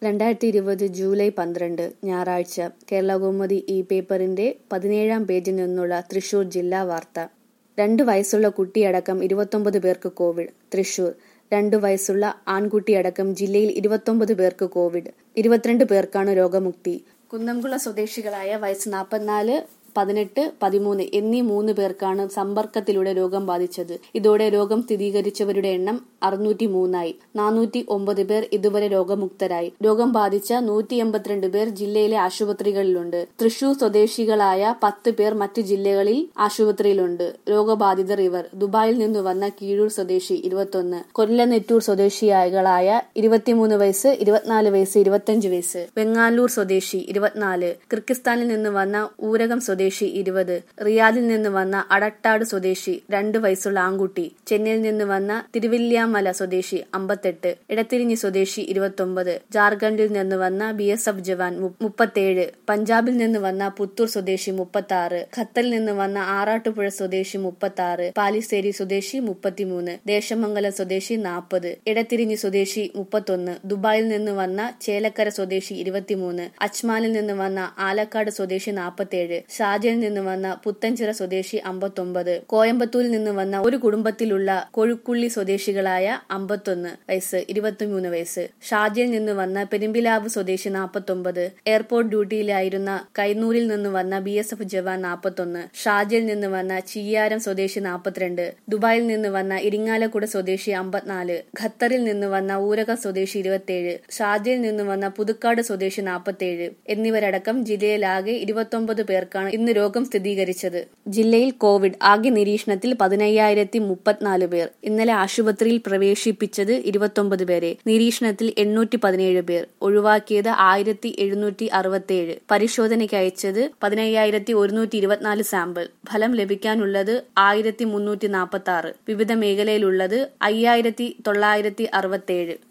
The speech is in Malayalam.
രണ്ടായിരത്തി ഇരുപത് ജൂലൈ പന്ത്രണ്ട് ഞായറാഴ്ച കേരളകൗമുദി ഈ പേപ്പറിന്റെ പതിനേഴാം പേജിൽ നിന്നുള്ള തൃശൂർ ജില്ലാ വാർത്ത രണ്ട് വയസ്സുള്ള കുട്ടിയടക്കം ഇരുപത്തൊമ്പത് പേർക്ക് കോവിഡ് തൃശൂർ രണ്ടു വയസ്സുള്ള ആൺകുട്ടിയടക്കം ജില്ലയിൽ ഇരുപത്തൊമ്പത് പേർക്ക് കോവിഡ് ഇരുപത്തിരണ്ട് പേർക്കാണ് രോഗമുക്തി കുന്നംകുള സ്വദേശികളായ വയസ്സ് നാൽപ്പത്തിനാല് പതിനെട്ട് പതിമൂന്ന് എന്നീ മൂന്ന് പേർക്കാണ് സമ്പർക്കത്തിലൂടെ രോഗം ബാധിച്ചത് ഇതോടെ രോഗം സ്ഥിരീകരിച്ചവരുടെ എണ്ണം അറുന്നൂറ്റി മൂന്നായി നാനൂറ്റി ഒമ്പത് പേർ ഇതുവരെ രോഗമുക്തരായി രോഗം ബാധിച്ച നൂറ്റി എൺപത്തിരണ്ട് പേർ ജില്ലയിലെ ആശുപത്രികളിലുണ്ട് തൃശൂർ സ്വദേശികളായ പത്ത് പേർ മറ്റു ജില്ലകളിൽ ആശുപത്രിയിലുണ്ട് രോഗബാധിതർ ഇവർ ദുബായിൽ നിന്ന് വന്ന കീഴൂർ സ്വദേശി ഇരുപത്തൊന്ന് കൊല്ലനെറ്റൂർ സ്വദേശികളായ ഇരുപത്തിമൂന്ന് വയസ്സ് ഇരുപത്തിനാല് വയസ്സ് ഇരുപത്തിയഞ്ച് വയസ്സ് വെങ്ങാലൂർ സ്വദേശി ഇരുപത്തിനാല് കിർഗിസ്ഥാനിൽ നിന്ന് വന്ന ഊരകം സ്വദേശി സ്വദേശി ഇരുപത് റിയാദിൽ നിന്ന് വന്ന അടട്ടാട് സ്വദേശി രണ്ട് വയസ്സുള്ള ആൺകുട്ടി ചെന്നൈയിൽ നിന്ന് വന്ന തിരുവല്യാമല സ്വദേശി അമ്പത്തെട്ട് ഇടത്തിരിഞ്ഞി സ്വദേശി ഇരുപത്തൊമ്പത് ജാർഖണ്ഡിൽ നിന്ന് വന്ന ബി എസ് എഫ് ജവാൻ മുപ്പത്തേഴ് പഞ്ചാബിൽ നിന്ന് വന്ന പുത്തൂർ സ്വദേശി മുപ്പത്തി ആറ് ഖത്തറിൽ നിന്ന് വന്ന ആറാട്ടുപുഴ സ്വദേശി മുപ്പത്തി ആറ് പാലിശ്ശേരി സ്വദേശി മുപ്പത്തിമൂന്ന് ദേശമംഗലം സ്വദേശി നാൽപ്പത് ഇടത്തിരിഞ്ഞി സ്വദേശി മുപ്പത്തൊന്ന് ദുബായിൽ നിന്ന് വന്ന ചേലക്കര സ്വദേശി ഇരുപത്തിമൂന്ന് അജ്മാനിൽ നിന്ന് വന്ന ആലക്കാട് സ്വദേശി നാൽപ്പത്തേഴ് ഷാജയിൽ നിന്ന് വന്ന പുത്തൻചിറ സ്വദേശി അമ്പത്തൊമ്പത് കോയമ്പത്തൂരിൽ നിന്ന് വന്ന ഒരു കുടുംബത്തിലുള്ള കൊഴുക്കുള്ളി സ്വദേശികളായ അമ്പത്തൊന്ന് വയസ്സ് ഇരുപത്തിമൂന്ന് വയസ്സ് ഷാജയിൽ നിന്ന് വന്ന പെരുമ്പിലാവ് സ്വദേശി നാൽപ്പത്തൊമ്പത് എയർപോർട്ട് ഡ്യൂട്ടിയിലായിരുന്ന കൈനൂരിൽ നിന്ന് വന്ന ബി എസ് എഫ് ജവാൻ നാൽപ്പത്തൊന്ന് ഷാജയിൽ നിന്ന് വന്ന ചിയ്യാരം സ്വദേശി നാൽപ്പത്തിരണ്ട് ദുബായിൽ നിന്ന് വന്ന ഇരിങ്ങാലക്കുട സ്വദേശി അമ്പത്തിനാല് ഖത്തറിൽ നിന്ന് വന്ന ഊരക സ്വദേശി ഇരുപത്തിയേഴ് ഷാജയിൽ നിന്ന് വന്ന പുതുക്കാട് സ്വദേശി നാൽപ്പത്തിയേഴ് എന്നിവരടക്കം ജില്ലയിലാകെ ഇരുപത്തൊമ്പത് പേർക്കാണ് ഇന്ന് രോഗം സ്ഥിരീകരിച്ചത് ജില്ലയിൽ കോവിഡ് ആകെ നിരീക്ഷണത്തിൽ പതിനയ്യായിരത്തി മുപ്പത്തിനാല് പേർ ഇന്നലെ ആശുപത്രിയിൽ പ്രവേശിപ്പിച്ചത് ഇരുപത്തൊമ്പത് പേരെ നിരീക്ഷണത്തിൽ എണ്ണൂറ്റി പതിനേഴ് പേർ ഒഴിവാക്കിയത് ആയിരത്തി എഴുന്നൂറ്റി അറുപത്തിയേഴ് പരിശോധനയ്ക്ക് അയച്ചത് പതിനയ്യായിരത്തി ഒരുന്നൂറ്റി ഇരുപത്തിനാല് സാമ്പിൾ ഫലം ലഭിക്കാനുള്ളത് ആയിരത്തി മുന്നൂറ്റി നാൽപ്പത്തി ആറ് വിവിധ മേഖലയിലുള്ളത് അയ്യായിരത്തി തൊള്ളായിരത്തി അറുപത്തിയേഴ്